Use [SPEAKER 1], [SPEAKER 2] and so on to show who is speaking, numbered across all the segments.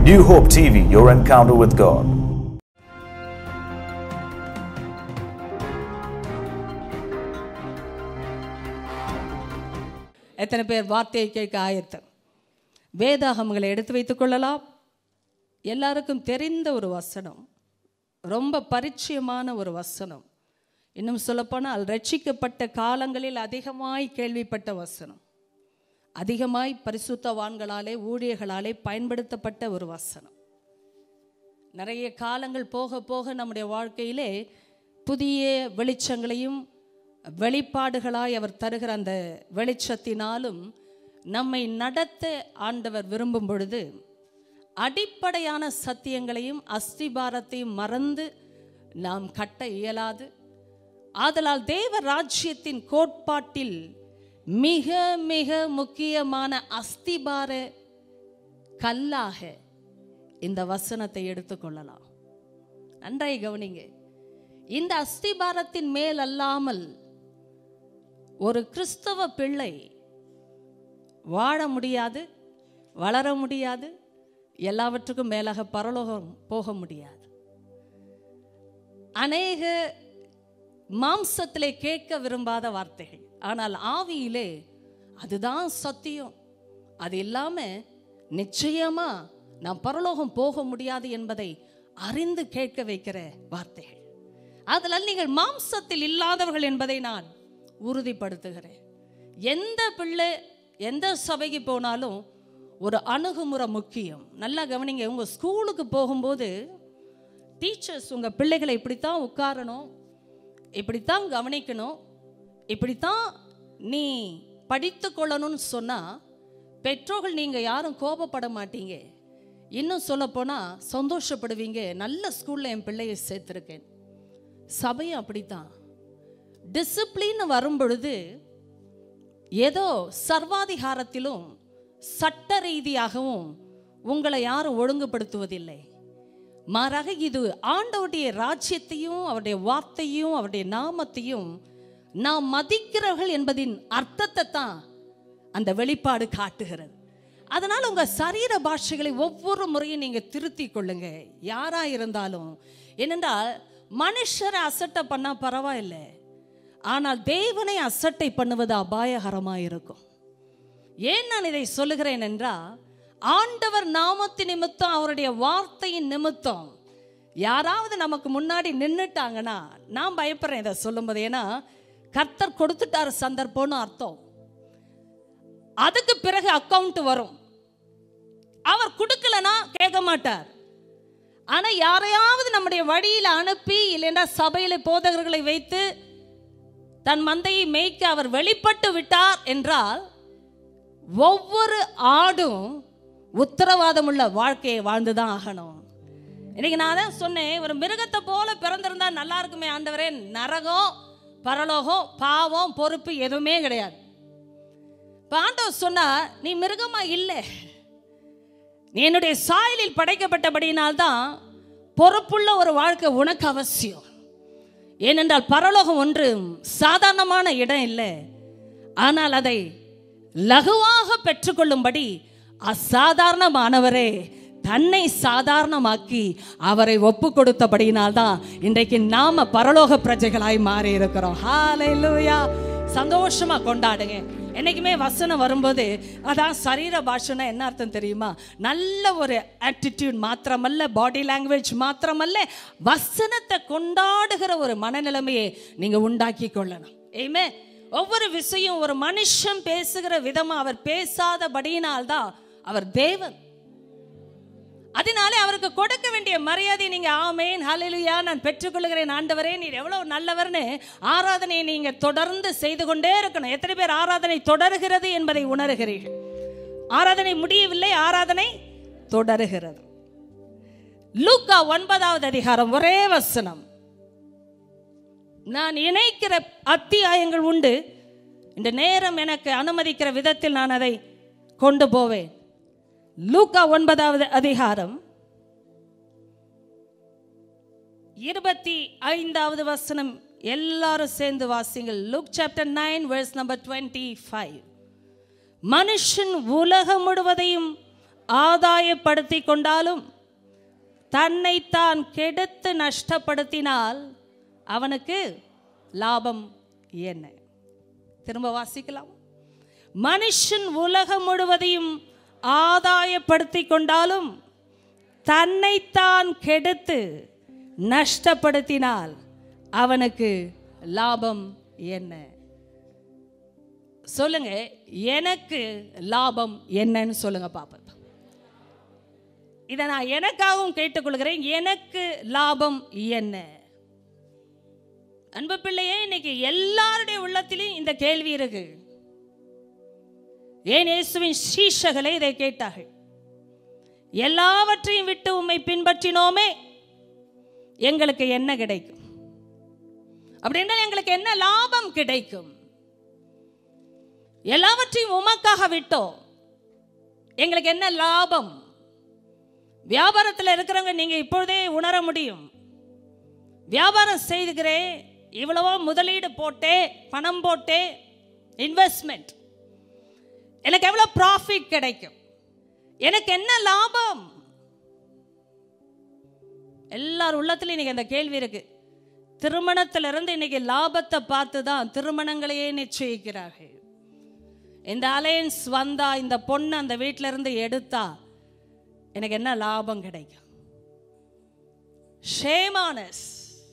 [SPEAKER 1] New Hope TV, your encounter with God.
[SPEAKER 2] எத்தனை பேர் வார்த்தையை கேட்க ஆயத்தம் வேதாகமங்களை எடுத்து வைத்துக் கொள்ளலாம் எல்லாருக்கும் தெரிந்த ஒரு வசனம் ரொம்ப பரிச்சயமான ஒரு வசனம் இன்னும் சொல்லப்போனால் ரட்சிக்கப்பட்ட காலங்களில் அதிகமாய் கேள்விப்பட்ட வசனம் அதிகமாய் பரிசுத்தவான்களாலே ஊழியர்களாலே பயன்படுத்தப்பட்ட ஒரு வசனம் நிறைய காலங்கள் போக போக நம்முடைய வாழ்க்கையிலே புதிய வெளிச்சங்களையும் வெளிப்பாடுகளாய் அவர் தருகிற அந்த வெளிச்சத்தினாலும் நம்மை நடத்த ஆண்டவர் விரும்பும் பொழுது அடிப்படையான சத்தியங்களையும் அஸ்திபாரத்தையும் மறந்து நாம் கட்ட இயலாது ஆதலால் தேவ ராஜ்யத்தின் கோட்பாட்டில் மிக மிக முக்கியமான அஸ்திபார கல்லாக இந்த வசனத்தை எடுத்துக்கொள்ளலாம் நன்றாய் கவனிங்க இந்த அஸ்திபாரத்தின் மேல் அல்லாமல் ஒரு கிறிஸ்தவ பிள்ளை வாழ முடியாது வளர முடியாது எல்லாவற்றுக்கும் மேலாக பரலோகம் போக முடியாது அநேக மாம்சத்திலே கேட்க விரும்பாத வார்த்தைகள் ஆனால் ஆவியிலே அதுதான் சத்தியம் அது இல்லாம நிச்சயமா நாம் பரலோகம் போக முடியாது என்பதை அறிந்து கேட்க வைக்கிற வார்த்தைகள் அதனால் நீங்கள் மாம்சத்தில் இல்லாதவர்கள் என்பதை நான் உறுதிப்படுத்துகிறேன் எந்த பிள்ளை எந்த சபைக்கு போனாலும் ஒரு அணுகுமுறை முக்கியம் நல்லா கவனிங்க உங்க ஸ்கூலுக்கு போகும்போது டீச்சர்ஸ் உங்க பிள்ளைகளை இப்படித்தான் உட்காரணும் இப்படித்தான் கவனிக்கணும் இப்படித்தான் நீ படித்து கொள்ளணும்னு சொன்னா பெற்றோர்கள் நீங்க யாரும் கோபப்பட மாட்டீங்க இன்னும் சொல்லப்போனால் சந்தோஷப்படுவீங்க நல்ல ஸ்கூல்ல என் பிள்ளையை சேர்த்துருக்கேன் சபையும் அப்படித்தான் டிசிப்ளின் வரும் பொழுது ஏதோ சர்வாதிகாரத்திலும் சட்ட ரீதியாகவும் உங்களை யாரும் ஒழுங்குபடுத்துவதில்லை மாறாக இது ஆண்டவருடைய ராஜ்யத்தையும் அவருடைய வார்த்தையும் அவருடைய நாமத்தையும் நாம் மதிக்கிறவர்கள் என்பதின் அர்த்தத்தை தான் அந்த வெளிப்பாடு காட்டுகிறது அதனால் உங்க சரீர பாஷைகளை ஒவ்வொரு முறையும் நீங்க திருத்தி கொள்ளுங்க யாரா இருந்தாலும் ஏனென்றால் மனுஷரை அசட்டை பண்ணா பரவாயில்லை ஆனால் தேவனை அசட்டை பண்ணுவது அபாயகரமாக இருக்கும் ஏன் நான் இதை சொல்லுகிறேன் என்றால் ஆண்டவர் நாமத்து நிமித்தம் அவருடைய வார்த்தையின் நிமித்தம் யாராவது நமக்கு முன்னாடி நின்றுட்டாங்கன்னா நான் பயப்படுறேன் இதை சொல்லும்போது ஏன்னா கர்த்தர் கொடுத்துட்டாரு சந்தர்ப்பம்னு அர்த்தம் அதுக்கு பிறகு அக்கவுண்ட் வரும் அவர் கொடுக்கலனா கேட்க மாட்டார் ஆனா யாரையாவது நம்முடைய வழியில் அனுப்பி இல்லைன்னா சபையில போதகர்களை வைத்து தன் மந்தையை மேய்க்க அவர் வெளிப்பட்டு விட்டார் என்றால் ஒவ்வொரு ஆடும் உத்தரவாதமுள்ள வாழ்க்கையை வாழ்ந்துதான் ஆகணும் இன்னைக்கு நான் தான் சொன்னேன் ஒரு மிருகத்தை போல பிறந்திருந்தா நல்லா இருக்குமே ஆண்டவரே நரகம் பரலோகம் பாவம் பொறுப்பு எதுவுமே கிடையாது இப்போ ஆண்டவர் சொன்னா நீ மிருகமா இல்லை நீ என்னுடைய சாயலில் படைக்கப்பட்டபடியினால்தான் பொறுப்புள்ள ஒரு வாழ்க்கை உனக்கு அவசியம் ஏனென்றால் பரலோகம் ஒன்று சாதாரணமான இடம் இல்லை ஆனால் அதை லகுவாக பெற்றுக்கொள்ளும்படி அசாதாரணமானவரே தன்னை சாதாரணமாக்கி அவரை ஒப்பு கொடுத்தபடியினால்தான் இன்றைக்கு நாம பரலோக பிரஜைகளாய் மாறி இருக்கிறோம் ஹalleluya சந்தோஷமா கொண்டாடுங்க என்னைக்குமே வசனம் வரும்போது அதான் சரீர பாஷைனா என்ன அர்த்தம் தெரியுமா நல்ல ஒரு ஆட்டிடியூட் மாத்திரமல்ல பாடி லாங்குவேஜ் மாத்திரமல்ல வசனத்தை கொண்டாடுகிற ஒரு மனநிலைமையை நீங்க உண்டாக்கி கொள்ளணும் ஏமே ஒவ்வொரு விஷயம் ஒரு மனுஷன் பேசுகிற விதமா அவர் பேசாதபடியினால்தான் அவர் தேவன் அதனாலே அவருக்கு கொடுக்க வேண்டிய மரியாதை நீங்க ஆமேன் ஹalleluya நான் பெற்றுக்கொள்கிறேன் ஆண்டவரே நீர் எவ்வளவு நல்லவர்னு ஆராதனையை நீங்க தொடர்ந்து செய்து கொண்டே இருக்கணும் எத்தனை பேர் ஆராதனை தொடர்கிறது என்பதை உணர்கிறீர்கள் ஆராதனை முடியவில்லை ஆராதனை தொடருகிறது லூக்கா ஒன்பதாவது அதிகாரம் ஒரே வசனம் நான் இணைக்கிற அத்தியாயங்கள் உண்டு இந்த நேரம் எனக்கு அனுமதிக்கிற விதத்தில் நான் அதை கொண்டு போவேன் லூக்கா ஒன்பதாவது அதிகாரம் இருபத்தி ஐந்தாவது வசனம் எல்லாரும் சேர்ந்து வாசிங்கள் Luke chapter nine verse number twenty five மனுஷன் உலகம் முழுவதையும் ஆதாயப்படுத்தி கொண்டாலும் தன்னைத்தான் கெடுத்து நஷ்டப்படுத்தினால் அவனுக்கு லாபம் என்ன திரும்ப வாசிக்கலாம் மனுஷன் உலகம் முழுவதையும் ஆதாயப்படுத்தி கொண்டாலும் தன்னைத்தான் கெடுத்து நஷ்டப்படுத்தினால் அவனுக்கு லாபம் என்ன சொல்லுங்க எனக்கு லாபம் என்னன்னு சொல்லுங்க பாப்போம் இதை நான் எனக்காகவும் கேட்டுக்கொள்கிறேன் எனக்கு லாபம் என்ன அன்பு பிள்ளையே இன்னைக்கு எல்லாருடைய உள்ளத்திலும் இந்த கேள்வி இருக்கு ஏன் இயேசுவின் சீஷகளே இதை கேட்டார்கள் எல்லாவற்றையும் விட்டு உம்மை பின்பற்றினோமே எங்களுக்கு என்ன கிடைக்கும் அப்படின்னா எங்களுக்கு என்ன லாபம் கிடைக்கும் எல்லாவற்றையும் உமக்காக விட்டோம் எங்களுக்கு என்ன லாபம் வியாபாரத்தில் இருக்கிறவங்க நீங்க இப்பொழுதே உணர முடியும் வியாபாரம் செய்துக்கிறேன் இவ்வளவோ முதலீடு போட்டே பணம் போட்டே இன்வெஸ்ட்மெண்ட் எனக்கு எவ்வளோ ப்ராஃபிட் கிடைக்கும் எனக்கு என்ன லாபம் எல்லார் உள்ளத்துலையும் இன்னைக்கு அந்த கேள்வி இருக்கு திருமணத்திலிருந்து இன்னைக்கு லாபத்தை பார்த்து தான் திருமணங்களையே நிச்சயிக்கிறார்கள் இந்த அலையன்ஸ் வந்தா இந்த பொண்ணு அந்த வீட்டில இருந்து எடுத்தா எனக்கு என்ன லாபம் கிடைக்கும் ஷேமானஸ்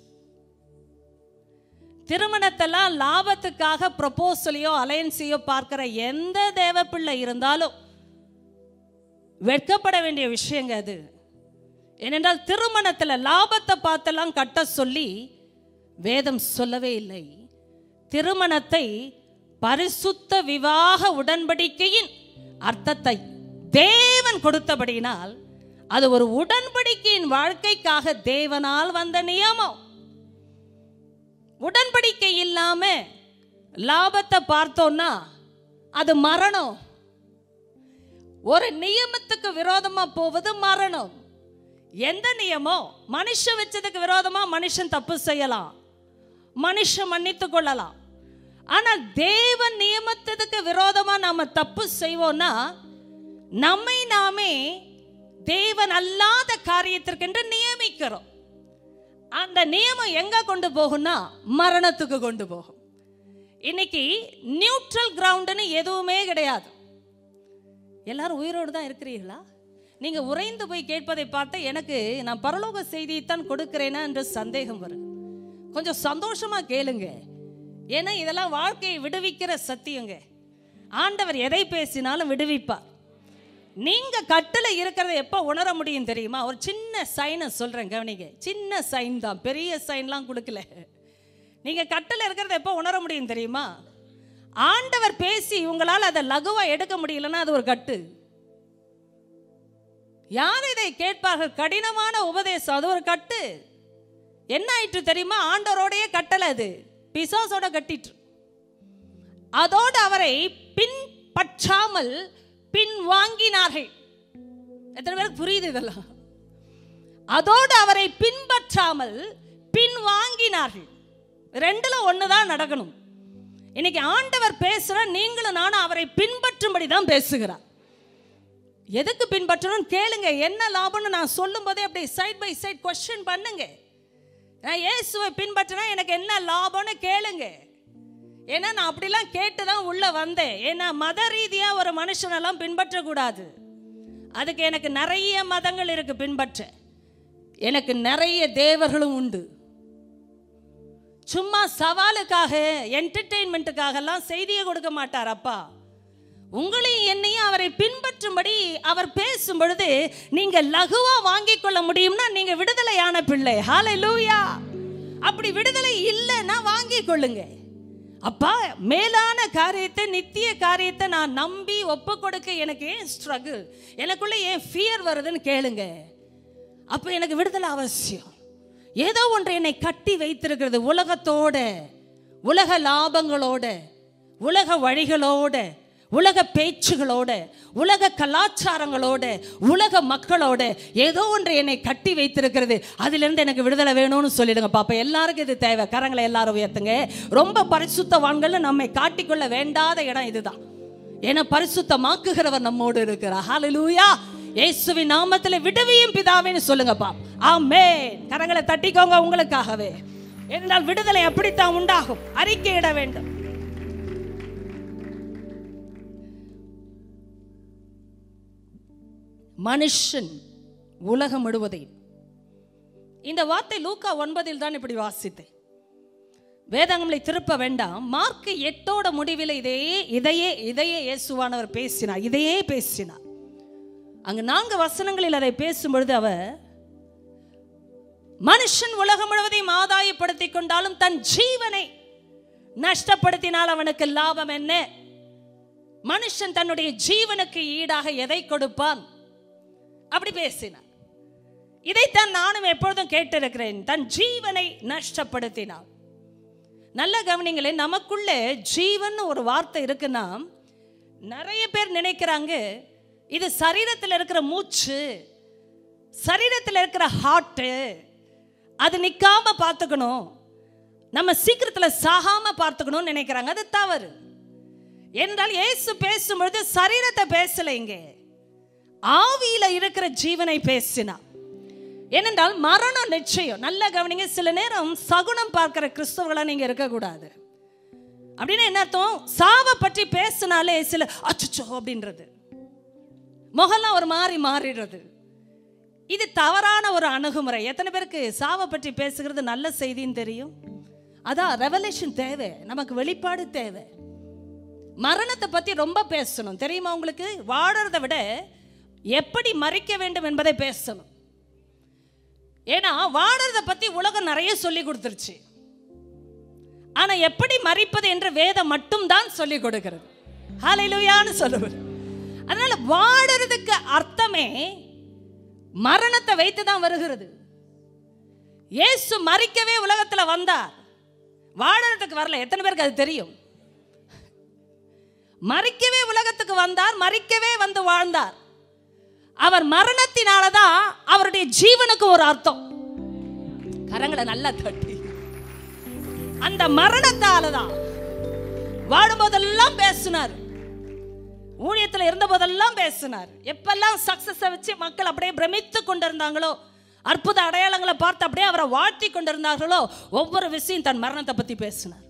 [SPEAKER 2] திருமணத்தெல்லாம் லாபத்துக்காக ப்ரொபோசலையோ அலையன்ஸையோ பார்க்கிற எந்த தேவ பிள்ளை இருந்தாலும் வெட்கப்பட வேண்டிய விஷயங்க அது ஏனென்றால் திருமணத்தில் லாபத்தை பார்த்தெல்லாம் கட்ட சொல்லி வேதம் சொல்லவே இல்லை திருமணத்தை பரிசுத்த விவாக உடன்படிக்கையின் அர்த்தத்தை தேவன் கொடுத்தபடியினால் அது ஒரு உடன்படிக்கையின் வாழ்க்கைக்காக தேவனால் வந்த நியமம் உடன்படிக்கை இல்லாம லாபத்தை பார்த்தோம்னா அது மரணம் ஒரு நியமத்துக்கு விரோதமா போவது மரணம் எந்த நியமம் மனுஷன் வச்சதுக்கு விரோதமா மனுஷன் தப்பு செய்யலாம் மனுஷன் மன்னித்துக் கொள்ளலாம் ஆனா தேவன் நியமத்ததுக்கு விரோதமா நாம தப்பு செய்வோம்னா நம்மை நாமே தேவன் அல்லாத காரியத்திற்கென்று நியமிக்கிறோம் அந்த நியமம் எங்க கொண்டு போகும்னா மரணத்துக்கு கொண்டு போகும் இன்னைக்கு நியூட்ரல் கிரவுண்டுன்னு எதுவுமே கிடையாது எல்லாரும் உயிரோடு தான் இருக்கிறீர்களா நீங்க உறைந்து போய் கேட்பதை பார்த்து எனக்கு நான் பரலோக செய்தியைத்தான் கொடுக்கிறேனா என்று சந்தேகம் வரும் கொஞ்சம் சந்தோஷமா கேளுங்க ஏன்னா இதெல்லாம் வாழ்க்கையை விடுவிக்கிற சத்தியங்க ஆண்டவர் எதை பேசினாலும் விடுவிப்பார் நீங்க கட்டுல இருக்கிறத எப்ப உணர முடியும் தெரியுமா ஒரு சின்ன சைனை சொல்றேன் கவனிங்க சின்ன சைன் தான் பெரிய சைன்லாம் கொடுக்கல நீங்க கட்டுல இருக்கிறத எப்ப உணர முடியும் தெரியுமா ஆண்டவர் பேசி உங்களால் அதை லகுவா எடுக்க முடியலன்னா அது ஒரு கட்டு யார் இதை கேட்பார்கள் கடினமான உபதேசம் அது ஒரு கட்டு என்ன ஆயிற்று தெரியுமா ஆண்டவரோடைய கட்டளை அது பிசாசோட கட்டிற்று அதோடு அவரை பின்பற்றாமல் பின் வாங்கினார்கள் எத்தனை பேருக்கு புரியுது இதெல்லாம் அதோடு அவரை பின்பற்றாமல் பின் வாங்கினார்கள் ரெண்டுல ஒண்ணுதான் நடக்கணும் இன்னைக்கு ஆண்டவர் பேசுற நீங்களும் நானும் அவரை பின்பற்றும்படி தான் பேசுகிறார் எதுக்கு பின்பற்றணும் கேளுங்க என்ன லாபம்னு நான் சொல்லும் போதே அப்படி சைட் பை சைட் கொஸ்டின் பண்ணுங்க நான் இயேசுவை பின்பற்றினா எனக்கு என்ன லாபம்னு கேளுங்க ஏன்னா நான் அப்படிலாம் கேட்டு தான் உள்ள வந்தேன் ஏன்னா மத ரீதியா ஒரு மனுஷனெல்லாம் பின்பற்றக்கூடாது அதுக்கு எனக்கு நிறைய மதங்கள் இருக்கு பின்பற்ற எனக்கு நிறைய தேவர்களும் உண்டு சும்மா சவாலுக்காக என்டர்டெயின்மெண்ட்டுக்காகலாம் செய்தியை கொடுக்க மாட்டார் அப்பா உங்களையும் என்னையும் அவரை பின்பற்றும்படி அவர் பேசும் பொழுது நீங்க லகுவா வாங்கிக் கொள்ள முடியும்னா நீங்க விடுதலையான பிள்ளை ஹalleluya அப்படி விடுதலை இல்லைன்னா வாங்கிக் கொள்ளுங்க அப்பா மேலான காரியத்தை நித்திய காரியத்தை நான் நம்பி ஒப்பு கொடுக்க எனக்கு ஏன் ஸ்ட்ரகிள் எனக்குள்ள ஏன் ஃபியர் வருதுன்னு கேளுங்க அப்போ எனக்கு விடுதலை அவசியம் ஏதோ ஒன்று என்னை கட்டி வைத்திருக்கிறது உலகத்தோட உலக லாபங்களோட உலக வழிகளோட உலக பேச்சுகளோட உலக கலாச்சாரங்களோட உலக மக்களோட ஏதோ ஒன்று என்னை கட்டி வைத்திருக்கிறது அதிலிருந்து எனக்கு விடுதலை வேணும்னு சொல்லிடுங்க பாப்பா எல்லாருக்கும் இது தேவை கரங்களை எல்லாரும் உயர்த்துங்க ரொம்ப பரிசுத்தவான்கள் நம்மை காட்டிக்கொள்ள வேண்டாத இடம் இதுதான் ஏன்னா பரிசுத்தமாக்குகிறவர் நம்மோடு இருக்கிறார் ஹalleluya இயேசுவின் நாமத்தில் விடுவியும் பிதாவேன்னு சொல்லுங்கப்பா ஆமென் கரங்களை தட்டிக்கோங்க உங்களுக்காகவே என்றால் விடுதலை அப்படித்தான் உண்டாகும் அறிக்கையிட வேண்டும் மனுஷன் உலகம் முழுவதையும் இந்த வார்த்தை லூக்கா ஒன்பதில் தான் இப்படி வாசித்தேன் வேதாங்கங்களை திருப்ப வேண்டாம் மார்க் எட்டோட முடிவில் இதையே இதையே இதையே இயேசுவானவர் பேசினார் இதையே பேசினார் அங்கு நான்கு வசனங்களில் அதை பேசும்பொழுது அவர் மனுஷன் உலகம் முழுவதையும் ஆதாயப்படுத்திக் கொண்டாலும் தன் ஜீவனை நஷ்டப்படுத்தினால் அவனுக்கு லாபம் என்ன மனுஷன் தன்னுடைய ஜீவனுக்கு ஈடாக எதை கொடுப்பான் அப்படி பேசினார் இதைத்தான் நானும் எப்பொழுதும் கேட்டிருக்கிறேன் தன் ஜீவனை நஷ்டப்படுத்தினான் நல்ல கவனிங்களே நமக்குள்ள ஜீவன் ஒரு வார்த்தை இருக்குன்னா நிறைய பேர் நினைக்கிறாங்க இது சரீரத்தில் இருக்கிற மூச்சு சரீரத்தில் இருக்கிற ஹார்ட்டு அது நிற்காம பார்த்துக்கணும் நம்ம சீக்கிரத்தில் சாகாம பார்த்துக்கணும்னு நினைக்கிறாங்க அது தவறு என்றால் இயேசு பேசும்பொழுது சரீரத்தை பேசல இங்கே ஆவியில இருக்கிற ஜீவனை பேசினா ஏனென்றால் மரணம் நிச்சயம் நல்ல கவனிங்க சில நேரம் சகுனம் பார்க்கிற கிறிஸ்தவர்களா நீங்க இருக்கக்கூடாது அப்படின்னா என்ன அர்த்தம் சாவை பற்றி பேசினாலே சில அச்சுச்சோ அப்படின்றது முகம்லாம் ஒரு மாதிரி மாறிடுறது இது தவறான ஒரு அணுகுமுறை எத்தனை பேருக்கு சாவை பற்றி பேசுகிறது நல்ல செய்தின்னு தெரியும் அதான் ரெவலேஷன் தேவை நமக்கு வெளிப்பாடு தேவை மரணத்தை பத்தி ரொம்ப பேசணும் தெரியுமா உங்களுக்கு வாழறதை விட எப்படி மறிக்க வேண்டும் என்பதை பேசணும் ஏன்னா வாழறதை பத்தி உலகம் நிறைய சொல்லி கொடுத்துருச்சு ஆனா எப்படி மறிப்பது என்று வேதம் மட்டும்தான் சொல்லி கொடுக்கிறது ஹalleluyaன்னு சொல்லுவது அதனால வாழறதுக்கு அர்த்தமே மரணத்தை வைத்து தான் வருகிறது இயேசு மறிக்கவே உலகத்துல வந்தார் வாழறதுக்கு வரல எத்தனை பேருக்கு அது தெரியும் மறிக்கவே உலகத்துக்கு வந்தார் மறிக்கவே வந்து வாழ்ந்தார் அவர் மரணத்தினால தான் அவருடைய ஜீவனுக்கு ஒரு அர்த்தம் கரங்களை நல்லா தட்டி அந்த மரணத்தால தான் வாழும்போதெல்லாம் பேசினார் ஊழியத்தில் இருந்த போதெல்லாம் பேசினார் எப்பெல்லாம் சக்சஸ வச்சு மக்கள் அப்படியே பிரமித்து கொண்டிருந்தாங்களோ அற்புத அடையாளங்களை பார்த்து அப்படியே அவரை வாழ்த்தி கொண்டிருந்தார்களோ ஒவ்வொரு விஷயம் தன் மரணத்தை பத்தி பேசினார்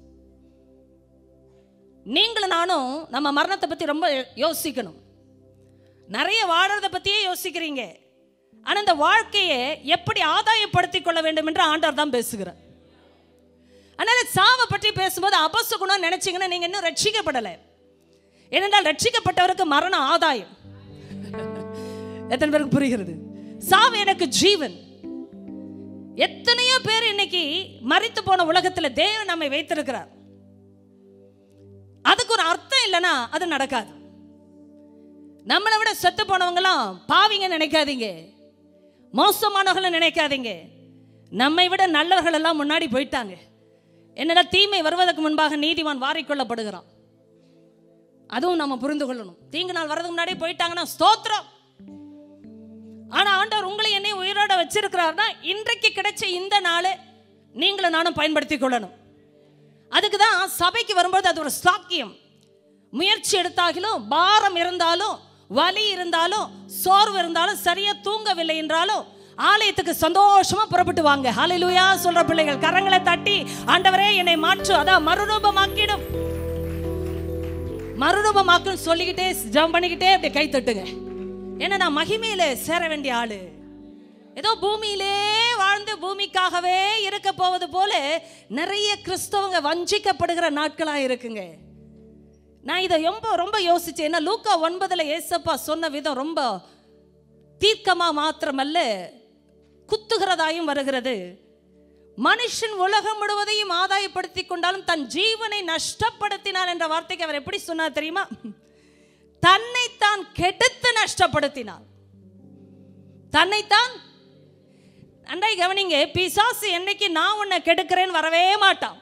[SPEAKER 2] நீங்களும் நானும் நம்ம மரணத்தை பத்தி ரொம்ப யோசிக்கணும் நிறைய வாழறதை பத்தியே யோசிக்கிறீங்க ஆனா இந்த வாழ்க்கையை எப்படி ஆதாயப்படுத்திக் கொள்ள வேண்டும் என்று ஆண்டவர் தான் பேசுகிறார் அதனால சாவை பற்றி பேசும்போது அபசகுணம் நினைச்சீங்கன்னா நீங்க இன்னும் ரட்சிக்கப்படலை ஏனென்றால் ரட்சிக்கப்பட்டவருக்கு மரணம் ஆதாயம் எத்தனை பேருக்கு புரிகிறது சாவு எனக்கு ஜீவன் எத்தனையோ பேர் இன்னைக்கு மறித்து போன உலகத்துல தேவன் நம்மை வைத்திருக்கிறார் அதுக்கு ஒரு அர்த்தம் இல்லைன்னா அது நடக்காது நம்மளை விட செத்து போனவங்களாம் பாவிங்க நினைக்காதீங்க மோசமானவர்கள் நினைக்காதீங்க நம்மை விட நல்லவர்கள் எல்லாம் முன்னாடி போயிட்டாங்க என்னடா தீமை வருவதற்கு முன்பாக நீதிமான் வாரிக்கொள்ளப்படுகிறான் அதுவும் நம்ம புரிந்து கொள்ளணும் தீங்கு நாள் வரதுக்கு முன்னாடி போயிட்டாங்கன்னா ஸ்தோத்திரம் ஆனா ஆண்டவர் உங்களை என்னை உயிரோட வச்சிருக்கிறார்னா இன்றைக்கு கிடைச்ச இந்த நாளை நீங்களும் நானும் பயன்படுத்தி கொள்ளணும் அதுக்கு தான் சபைக்கு வரும்போது அது ஒரு ஸ்லாக்கியம் முயற்சி எடுத்தாகிலும் பாரம் இருந்தாலும் வலி இருந்தாலும் சோர்வு இருந்தாலும் சரியா தூங்கவில்லை என்றாலும் ஆலயத்துக்கு சந்தோஷமா புறப்பட்டு வாங்க ஹalleluya சொல்ற பிள்ளைகள் கரங்களை தட்டி ஆண்டவரே என்னை மாற்று அதான் மறுரூபமாக்கிடும் மறுரூபமாக்குன்னு சொல்லிக்கிட்டே ஜம் பண்ணிக்கிட்டே அப்படி கை தட்டுங்க ஏன்னா நான் மகிமையில சேர வேண்டிய ஆளு ஏதோ பூமியிலே வாழ்ந்து பூமிக்காகவே இருக்க போவது போல நிறைய கிறிஸ்தவங்க வஞ்சிக்கப்படுகிற நாட்களா இருக்குங்க நான் இதை ரொம்ப ரொம்ப யோசிச்சேன் ஏன்னா லூக்கா ஒன்பதுல ஏசப்பா சொன்ன விதம் ரொம்ப தீர்க்கமா மாத்திரமல்ல குத்துகிறதாயும் வருகிறது மனுஷன் உலகம் முழுவதையும் ஆதாயப்படுத்தி கொண்டாலும் தன் ஜீவனை நஷ்டப்படுத்தினார் என்ற வார்த்தைக்கு அவர் எப்படி சொன்னார் தெரியுமா தன்னைத்தான் கெடுத்து நஷ்டப்படுத்தினார் தன்னைத்தான் அண்டை கவனிங்க பிசாசு என்னைக்கு நான் உன்னை கெடுக்கிறேன்னு வரவே மாட்டான்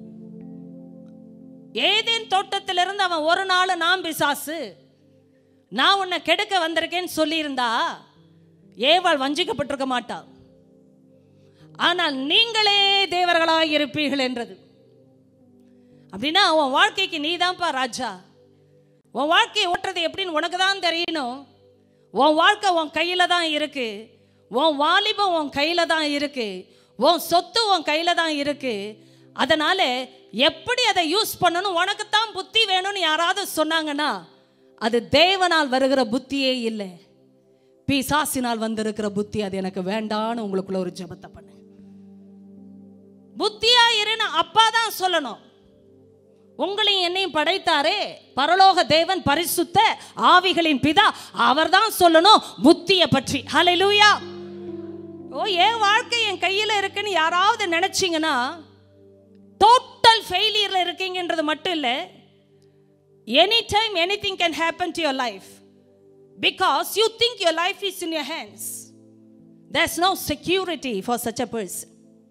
[SPEAKER 2] ஏதேன் தோட்டத்திலிருந்து அவன் ஒரு நாள் நான் பிசாசு நான் உன்னை கெடுக்க வந்திருக்கேன்னு சொல்லியிருந்தா ஏவாள் வஞ்சிக்கப்பட்டிருக்க மாட்டா ஆனால் நீங்களே தேவர்களாக இருப்பீர்கள் என்றது அப்படின்னா உன் வாழ்க்கைக்கு நீதான்ப்பா ராஜா உன் வாழ்க்கையை ஓட்டுறது எப்படின்னு உனக்கு தான் தெரியணும் உன் வாழ்க்கை உன் கையில தான் இருக்கு உன் வாலிபம் உன் கையில தான் இருக்கு உன் சொத்து உன் கையில தான் இருக்கு அதனால எப்படி அதை யூஸ் பண்ணணும் உனக்கு தான் புத்தி வேணும்னு யாராவது சொன்னாங்கன்னா அது தேவனால் வருகிற புத்தியே இல்லை பிசாசினால் வந்திருக்கிற புத்தி அது எனக்கு வேண்டான்னு உங்களுக்குள்ள ஒரு ஜெபத்தை பண்ணு புத்தியா இருன்னு அப்பா தான் சொல்லணும் உங்களையும் என்னையும் படைத்தாரே பரலோக தேவன் பரிசுத்த ஆவிகளின் பிதா அவர்தான் சொல்லணும் புத்தியை பற்றி ஹalleluya ஓ என் வாழ்க்கை என் கையில் இருக்குன்னு யாராவது நினைச்சீங்கன்னா டோட்டல் ஃபெயிலியர்ல இருக்கீங்கன்றது மட்டும் இல்லை any time anything can happen to your life because you think your life is in your hands there's no security for such a person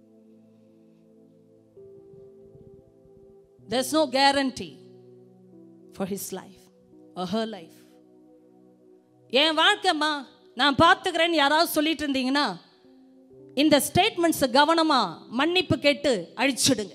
[SPEAKER 2] There's no guarantee for his life or her life. என் வாழ்க்கைம்மா நான் பார்த்துக்கிறேன்னு யாராவது சொல்லிட்டு இருந்தீங்கன்னா இந்த ஸ்டேட்மெண்ட்ஸை கவனமா மன்னிப்பு கேட்டு அழிச்சிடுங்க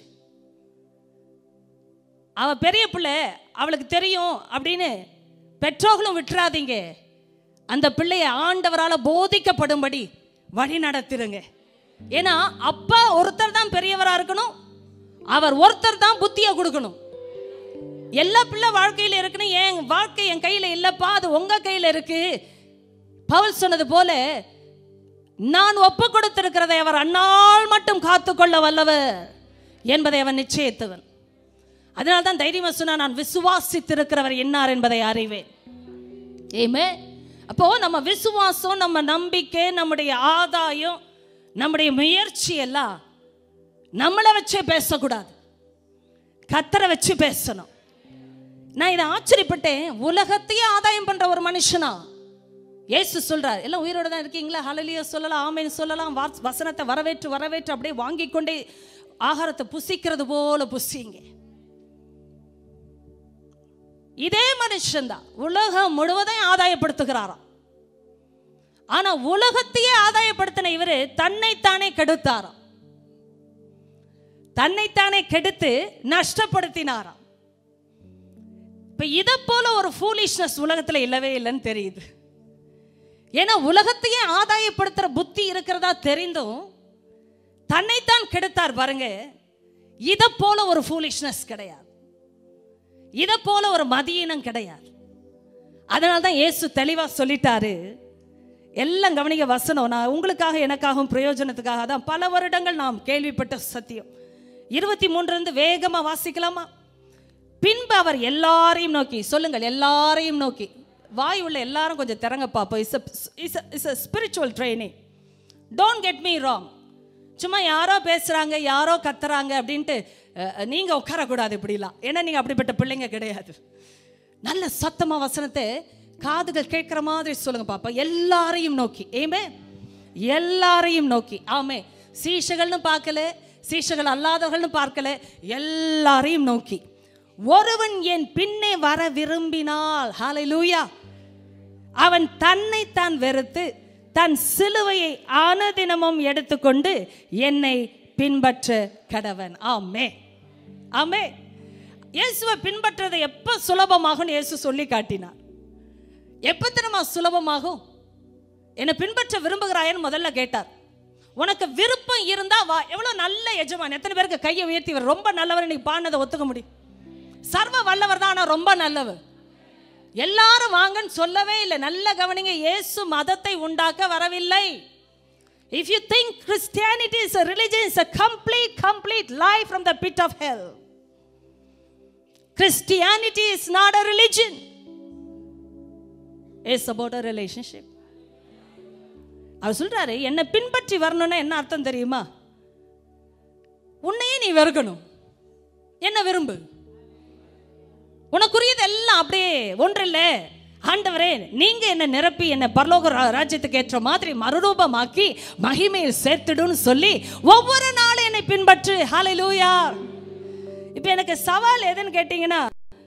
[SPEAKER 2] அவ பெரிய பிள்ளை அவளுக்கு தெரியும் அப்படின்னு பெற்றோர்களும் விட்டுறாதீங்க அந்த பிள்ளைய ஆண்டவரால் போதிக்கப்படும்படி வழி நடத்திருங்க ஏன்னா அப்பா ஒருத்தர் தான் பெரியவரா இருக்கணும் அவர் ஒருத்தர் தான் புத்தியை கொடுக்கணும் எல்லா பிள்ளை வாழ்க்கையில் இருக்குன்னு என் வாழ்க்கை என் கையில் இல்லைப்பா அது உங்க கையில் இருக்கு பவுல் சொன்னது போல நான் ஒப்பு கொடுத்திருக்கிறதை அவர் அந்நாள் மட்டும் காத்துக்கொள்ள வல்லவர் என்பதை அவன் நிச்சயித்தவன் அதனால தான் தைரியமா சொன்னா நான் விசுவாசித்திருக்கிறவர் என்னார் என்பதை அறிவேன் ஏமே அப்போ நம்ம விசுவாசம் நம்ம நம்பிக்கை நம்முடைய ஆதாயம் நம்முடைய முயற்சி எல்லாம் நம்மளை வச்சே பேசக்கூடாது கத்தரை வச்சு பேசணும் நான் இதை ஆச்சரியப்பட்டேன் உலகத்தையே ஆதாயம் பண்ற ஒரு மனுஷனா இயேசு சொல்றார் எல்லாம் உயிரோட தான் இருக்கீங்களா ஹலலிய சொல்லலாம் ஆமேன்னு சொல்லலாம் வாஸ்- வசனத்தை வரவேற்று வரவேற்று அப்படியே வாங்கி கொண்டே ஆகாரத்தை புசிக்கிறது போல புசிங்க இதே மனுஷன்தான் உலகம் முழுவதையும் ஆதாயப்படுத்துகிறாராம் ஆனா உலகத்தையே ஆதாயப்படுத்தின இவரு தன்னைத்தானே கெடுத்தாராம் தன்னைத்தானே கெடுத்து நஷ்டப்படுத்தினாராம் இப்ப இதை போல ஒரு ஃபூலிஷ்னஸ் உலகத்துல இல்லவே இல்லைன்னு தெரியுது ஏன்னா உலகத்தையே ஆதாயப்படுத்துற புத்தி இருக்கிறதா தெரிந்தும் தன்னைத்தான் கெடுத்தார் பாருங்க இதை போல ஒரு ஃபூலிஷ்னஸ் கிடையாது இதை போல ஒரு மதியினம் கிடையாது அதனால தான் இயேசு தெளிவா சொல்லிட்டாரு எல்லாம் கவனிக்க வசனம் நான் உங்களுக்காக எனக்காகவும் பிரயோஜனத்துக்காக தான் பல வருடங்கள் நாம் கேள்விப்பட்ட சத்தியம் இருபத்தி மூன்றுலேருந்து வேகமா வாசிக்கலாமா பின்பு அவர் எல்லாரையும் நோக்கி சொல்லுங்கள் எல்லாரையும் நோக்கி வாய் உள்ள எல்லாரும் கொஞ்சம் திறங்க பார்ப்போம் is is is a spiritual training don't get me wrong சும்மா யாரோ பேசுகிறாங்க யாரோ கத்துறாங்க அப்படின்ட்டு அஹ், நீங்க உட்காரக்கூடாது இப்படிலாம் ஏன்னா நீங்க அப்படிப்பட்ட பிள்ளைங்க கிடையாது நல்ல சத்தமா வசனத்தை காதுகள் கேட்குற மாதிரி சொல்லுங்க பாப்பா எல்லாரையும் நோக்கி ஏமே எல்லாரையும் நோக்கி ஆமே சீஷகள்னு பார்க்கல சீஷகள் அல்லாதவர்கள்னு பார்க்கல எல்லாரையும் நோக்கி ஒருவன் என் பின்னே வர விரும்பினால் ஹalleluya அவன் தன்னைத்தான் வெறுத்து தன் சிலுவையை அனுதினமும் எடுத்துக்கொண்டு என்னை பின்பற்ற கடவன் ஆமே ஆமே இயேசுவை பின்பற்றுறது எப்ப சுலபமாகும் இயேசு சொல்லி காட்டினார் எப்ப தெரியுமா சுலபமாகும் என்னை பின்பற்ற விரும்புகிறாயன்னு முதல்ல கேட்டார் உனக்கு விருப்பம் இருந்தா வா எவ்வளவு நல்ல எஜமான் எத்தனை பேருக்கு கையை உயர்த்தி இவர் ரொம்ப நல்லவர் இன்னைக்கு பாடினதை ஒத்துக்க முடியும் சர்வ வல்லவர் தான் ஆனா ரொம்ப நல்லவர் எல்லாரும் வாங்கன்னு சொல்லவே இல்லை நல்ல கவனிங்க இயேசு மதத்தை உண்டாக்க வரவில்லை if you think Christianity is a religion is a complete complete lie from the pit of hell christianity is not a religion it's about a relationship அவர் சொல்றாரு என்னை பின்பற்றி வரணும்னா என்ன அர்த்தம் தெரியுமா உன்னையே நீ வெறுக்கணும் என்ன விரும்பு உனக்குரியது எல்லாம் அப்படியே ஒன்றில்ல ஆண்டவரே நீங்க என்ன நிரப்பி என்ன பரலோக ரா- ராஜ்யத்துக்கு ஏற்ற மாதிரி மறுரூபமாக்கி மகிமையில் சேர்த்துடுன்னு சொல்லி ஒவ்வொரு நாளும் என்னை பின்பற்று ஹalleluya இப்போ எனக்கு சவால் எதுன்னு கேட்டீங்கன்னா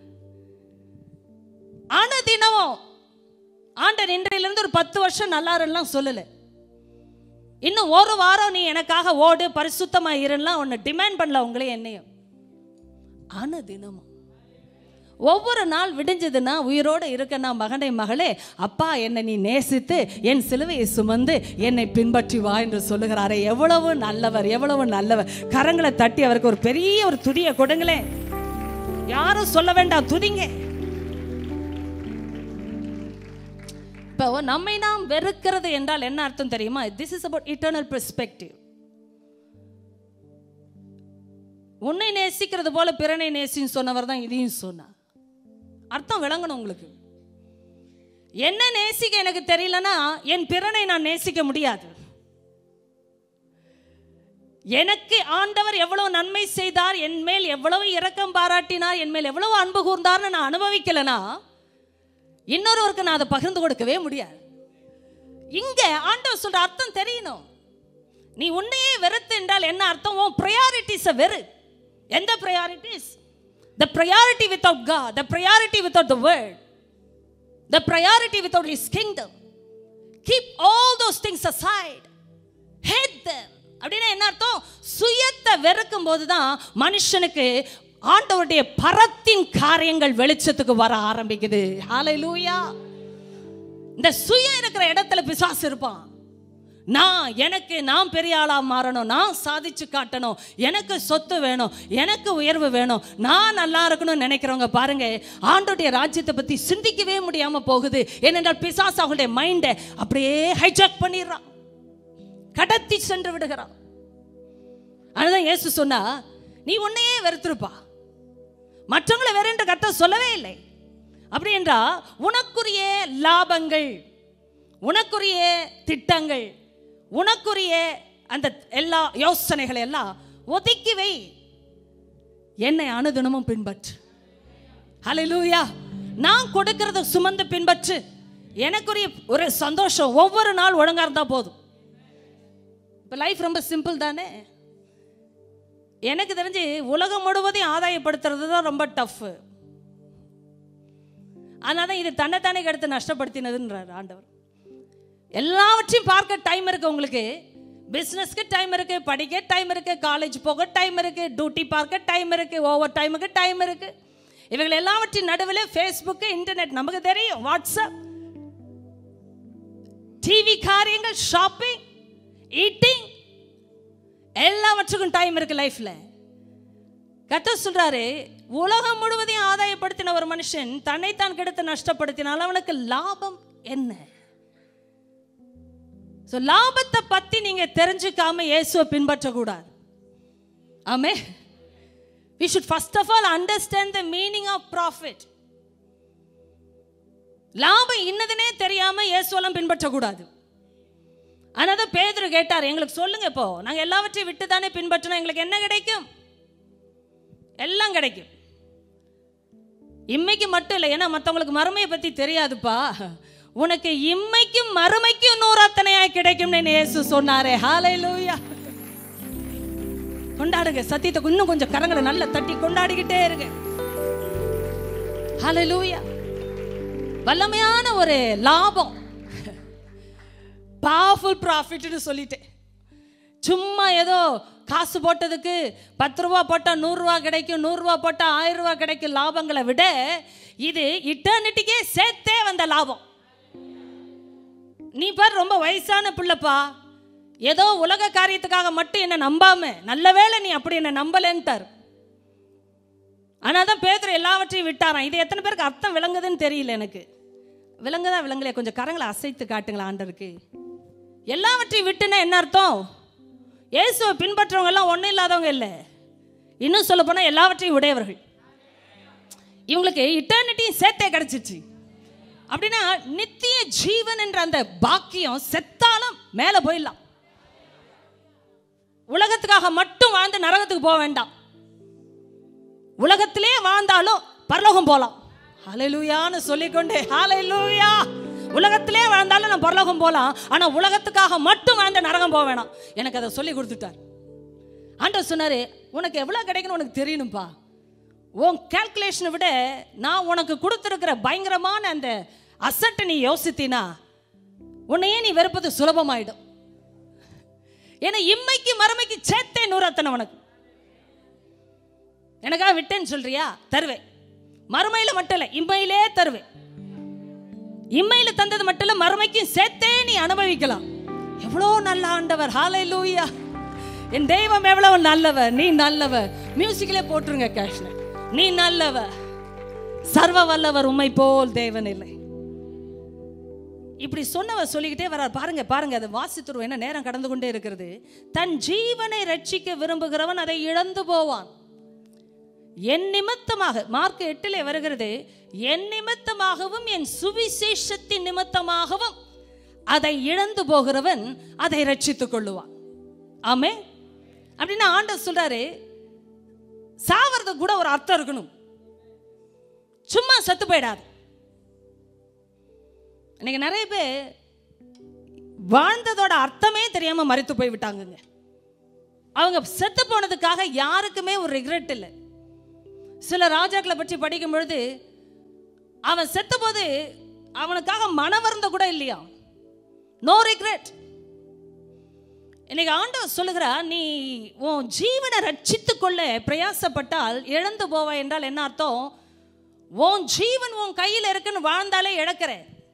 [SPEAKER 2] அனுதினமும் ஆண்டர் இன்றையிலிருந்து ஒரு பத்து வருஷம் நல்லா இருலாம் சொல்லலை இன்னும் ஒரு வாரம் நீ எனக்காக ஓடு பரிசுத்தமா இருலாம் உன்னை டிமாண்ட் பண்ணல உங்களே என்னையும் அனுதினமும் ஒவ்வொரு நாள் விடிஞ்சதுன்னா உயிரோடு இருக்கனா மகனை மகளே அப்பா என்னை நீ நேசித்து என் சிலுவையை சுமந்து என்னை பின்பற்றி வா என்று சொல்லுகிறாரே எவ்வளவு நல்லவர் எவ்வளவு நல்லவர் கரங்களை தட்டி அவருக்கு ஒரு பெரிய ஒரு துதியை கொடுங்களேன் யாரும் சொல்ல வேண்டாம் துதிங்க இப்போ நம்மை நாம் வெறுக்கிறது என்றால் என்ன அர்த்தம் தெரியுமா this is about eternal perspective உன்னை நேசிக்கிறது போல பிறனை நேசின்னு சொன்னவர் தான் இதையும் சொன்னார் அர்த்தம் விளங்கணும் உங்களுக்கு என்ன நேசிக்க எனக்கு தெரியலனா என் பிறனை நான் நேசிக்க முடியாது எனக்கு ஆண்டவர் எவ்வளவு நன்மை செய்தார் என் மேல் எவ்வளவு இரக்கம் பாராட்டினார் என் மேல் எவ்வளவு அன்பு கூர்ந்தார்னு நான் அனுபவிக்கலனா இன்னொருவருக்கு நான் அதை பகிர்ந்து கொடுக்கவே முடியாது இங்க ஆண்டவர் சொல்ற அர்த்தம் தெரியணும் நீ உன்னையே வெறுத்து என்றால் என்ன அர்த்தம் உன் ப்ரையாரிட்டிஸை வெறு எந்த priorities the priority without God the priority without the world the priority without his kingdom keep all those things aside hate them அப்படின்னா என்ன அர்த்தம் சுயத்தை வெறுக்கும் போது தான் மனுஷனுக்கு ஆண்டவருடைய பரத்தின் காரியங்கள் வெளிச்சத்துக்கு வர ஆரம்பிக்குது ஹalleluya இந்த சுயம் இருக்கிற இடத்துல பிசாசு இருப்பான் நான் எனக்கு நான் பெரிய ஆளா மாறணும் நான் சாதிச்சு காட்டணும் எனக்கு சொத்து வேணும் எனக்கு உயர்வு வேணும் நான் நல்லா இருக்கணும்னு நினைக்கிறவங்க பாருங்க ஆண்டோடைய ராஜ்யத்தை பத்தி சிந்திக்கவே முடியாம போகுது ஏனென்றால் பிசாசு அவங்களுடைய மைண்டை அப்படியே ஹைஜாக் பண்ணிடுறான் கடத்தி சென்று விடுகிறான் அதுதான் இயேசு சொன்னா நீ உன்னையே வெறுத்திருப்பா மற்றவங்களை வேற என்று கத்த சொல்லவே இல்லை அப்படி என்றா உனக்குரிய லாபங்கள் உனக்குரிய திட்டங்கள் உனக்குரிய அந்த எல்லா யோசனைகளை எல்லாம் ஒதுக்கி வை என்னை அனுதினமும் பின்பற்று ஹalleluya நான் கொடுக்கறத சுமந்து பின்பற்று எனக்குரிய ஒரு சந்தோஷம் ஒவ்வொரு நாள் ஒழுங்கா இருந்தா போதும் இப்போ லைஃப் ரொம்ப சிம்பிள் தானே எனக்கு தெரிஞ்சு உலகம் முழுவதையும் ஆதாயப்படுத்துறது தான் ரொம்ப டஃப்பு அதனால தான் இது தன்னைத்தானே கெடுத்து நஷ்டப்படுத்தினதுன்றார் ஆண்டவர் எல்லாவற்றையும் பார்க்க டைம் இருக்கு உங்களுக்கு பிஸ்னஸ்க்கு டைம் இருக்கு படிக்க டைம் இருக்கு காலேஜ் போக டைம் இருக்கு டியூட்டி பார்க்க டைம் இருக்கு ஓவர் டைமுக்கு டைம் இருக்கு இவைகள் எல்லாவற்றின் நடுவில் ஃபேஸ்புக்கு இன்டர்நெட் நமக்கு தெரியும் வாட்ஸ்அப் டிவி காரியங்கள் ஷாப்பிங் ஈட்டிங் எல்லாவற்றுக்கும் டைம் இருக்கு லைஃப்ல கத்த சொல்றாரு உலகம் முழுவதையும் ஆதாயப்படுத்தின ஒரு மனுஷன் தன்னைத்தான் கெடுத்து நஷ்டப்படுத்தினால் அவனுக்கு லாபம் என்ன ஸோ லாபத்தை பத்தி நீங்க தெரிஞ்சுக்காம இயேசுவை பின்பற்றக்கூடாது ஆமே we should first of all understand the meaning of profit லாபம் இன்னதுனே தெரியாம இயேசுவெல்லாம் பின்பற்றக்கூடாது ஆனால் தான் பேதுரு கேட்டார் எங்களுக்கு சொல்லுங்க இப்போ நாங்கள் எல்லாவற்றையும் விட்டு தானே பின்பற்றணும் எங்களுக்கு என்ன கிடைக்கும் எல்லாம் கிடைக்கும் இம்மைக்கு மட்டும் இல்லை ஏன்னா மற்றவங்களுக்கு மறுமையை பற்றி தெரியாதுப்பா உனக்கு இம்மைக்கும் மறுமைக்கும் நூறாத்தனையாய் கிடைக்கும்னு இயேசு சொன்னாரே ஹாலை லூயா கொண்டாடுங்க சத்தியத்தை இன்னும் கொஞ்சம் கரங்களை நல்லா தட்டி கொண்டாடிக்கிட்டே இருங்க ஹாலை லூயா வல்லமையான ஒரு லாபம் பவர்ஃபுல் ப்ராஃபிட்னு சொல்லிட்டேன் சும்மா ஏதோ காசு போட்டதுக்கு பத்து ரூபா போட்டால் நூறுரூவா கிடைக்கும் நூறுரூவா போட்டால் ஆயிரம் ரூபா கிடைக்கும் லாபங்களை விட இது இட்டர்னிட்டிக்கே சேர்த்தே வந்த லாபம் நீ பார் ரொம்ப வயசான பிள்ளைப்பா ஏதோ உலக காரியத்துக்காக மட்டும் என்னை நம்பாம நல்ல வேளை நீ அப்படி என்னை நம்பலன்ட்டார் ஆனால் தான் பேதர் எல்லாவற்றையும் விட்டாராம் இது எத்தனை பேருக்கு அர்த்தம் விளங்குதுன்னு தெரியல எனக்கு விளங்குதா விளங்கலையா கொஞ்சம் கரங்களை அசைத்து காட்டுங்களா ஆண்டருக்கு எல்லாவற்றையும் விட்டுனா என்ன அர்த்தம் இயேசுவை பின்பற்றவங்க எல்லாம் ஒன்றும் இல்லாதவங்க இல்லை இன்னும் சொல்ல போனால் எல்லாவற்றையும் உடையவர்கள் இவங்களுக்கு இட்டர்னிட்டியும் சேர்த்தே கிடைச்சிச்சு அப்படின்னா நித்திய ஜீவன் என்ற அந்த பாக்கியம் செத்தாலும் மேலே போயிடலாம் உலகத்துக்காக மட்டும் வாழ்ந்து நரகத்துக்கு போக வேண்டாம் உலகத்திலே வாழ்ந்தாலும் பரலோகம் போகலாம் ஹalleluyaன்னு சொல்லிக்கொண்டே ஹalleluya உலகத்திலே வாழ்ந்தாலும் நான் பரலோகம் போகலாம் ஆனால் உலகத்துக்காக மட்டும் வாழ்ந்த நரகம் போக வேணாம் எனக்கு அதை சொல்லி கொடுத்துட்டார் ஆண்டவர் சொன்னாரு உனக்கு எவ்வளோ கிடைக்கணும் உனக்கு தெரியணும்ப்பா உன் கால்குலேஷனை விட நான் உனக்கு கொடுத்துருக்கிற பயங்கரமான அந்த அசட்டை நீ யோசித்தினா உன்னையே நீ வெறுப்பது சுலபமாயிடும் ஏன்னா இம்மைக்கு மறுமைக்கு சேர்த்தே நூறாத்தனை உனக்கு எனக்காக விட்டேன்னு சொல்றியா தருவேன் மறுமையில மட்டும் இல்ல இம்மையிலே தருவேன் இம்மையில தந்தது மட்டும் இல்ல மறுமைக்கும் சேர்த்தே நீ அனுபவிக்கலாம் எவ்வளோ நல்ல ஆண்டவர் ஹாலை லூயா என் தெய்வம் எவ்வளவு நல்லவர் நீ நல்லவர் மியூசிக்லே போட்டுருங்க கேஷ்ல நீ நல்லவர் சர்வ வல்லவர் உம்மை போல் தேவன் இல்லை இப்படி சொன்னவர் சொல்லிக்கிட்டே வரார் பாருங்க பாருங்க அதை வாசித்துருவோம் என்ன நேரம் கடந்து கொண்டே இருக்கிறது தன் ஜீவனை ரட்சிக்க விரும்புகிறவன் அதை இழந்து போவான் என் நிமித்தமாக மார்க் எட்டிலே வருகிறது என் நிமித்தமாகவும் என் சுவிசேஷத்தின் நிமித்தமாகவும் அதை இழந்து போகிறவன் அதை ரட்சித்துக் கொள்ளுவான் ஆமே அப்படின்னா ஆண்டவர் சொல்றாரு சாவறது கூட ஒரு அர்த்தம் இருக்கணும் சும்மா செத்து போயிடாது இன்னைக்கு நிறைய பேர் வாழ்ந்ததோட அர்த்தமே தெரியாம மறித்து போய் விட்டாங்கங்க அவங்க செத்து போனதுக்காக யாருக்குமே ஒரு ரிக்ரெட் இல்லை சில ராஜாக்களை பற்றி படிக்கும் பொழுது அவன் செத்த போது அவனுக்காக மனவருந்த கூட இல்லையா நோ ரிக்ரெட் இன்னைக்கு ஆண்டவர் சொல்லுகிறா நீ உன் ஜீவனை ரட்சித்துக் கொள்ள பிரயாசப்பட்டால் இழந்து போவாய் என்றால் என்ன அர்த்தம் உன் ஜீவன் உன் கையில் இருக்குன்னு வாழ்ந்தாலே இழக்கிற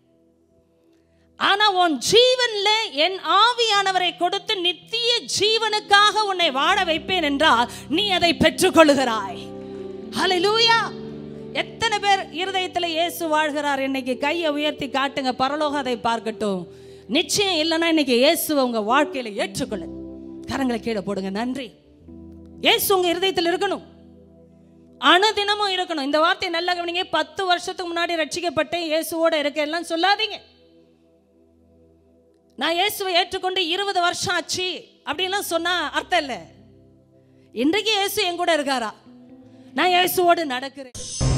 [SPEAKER 2] ஆனா உன் ஜீவன்ல என் ஆவியானவரை கொடுத்து நித்திய ஜீவனுக்காக உன்னை வாழ வைப்பேன் என்றால் நீ அதை பெற்றுக்கொள்ளுகிறாய் ஹalleluya எத்தனை பேர் இருதயத்தில் இயேசு வாழ்கிறார் இன்னைக்கு கையை உயர்த்தி காட்டுங்க பரலோகம் அதை பார்க்கட்டும் நிச்சயம் இல்லைன்னா இன்னைக்கு இயேசு உங்க வாழ்க்கையில ஏற்றுக்கொள்ளு கரங்களை கீழே போடுங்க நன்றி இயேசு உங்க இருதயத்தில் இருக்கணும் அனுதினமும் இருக்கணும் இந்த வார்த்தை நல்ல கவனிங்க பத்து வருஷத்துக்கு முன்னாடி ரட்சிக்கப்பட்டேன் இயேசுவோட இருக்க எல்லாம் சொல்லாதீங்க நான் இயேசுவை ஏற்றுக்கொண்டு இருபது வருஷம் ஆச்சு அப்படின்லாம் சொன்னா அர்த்தம் இல்லை இன்றைக்கு இயேசு என் கூட இருக்காரா நான் இயேசுவோடு நடக்கிறேன்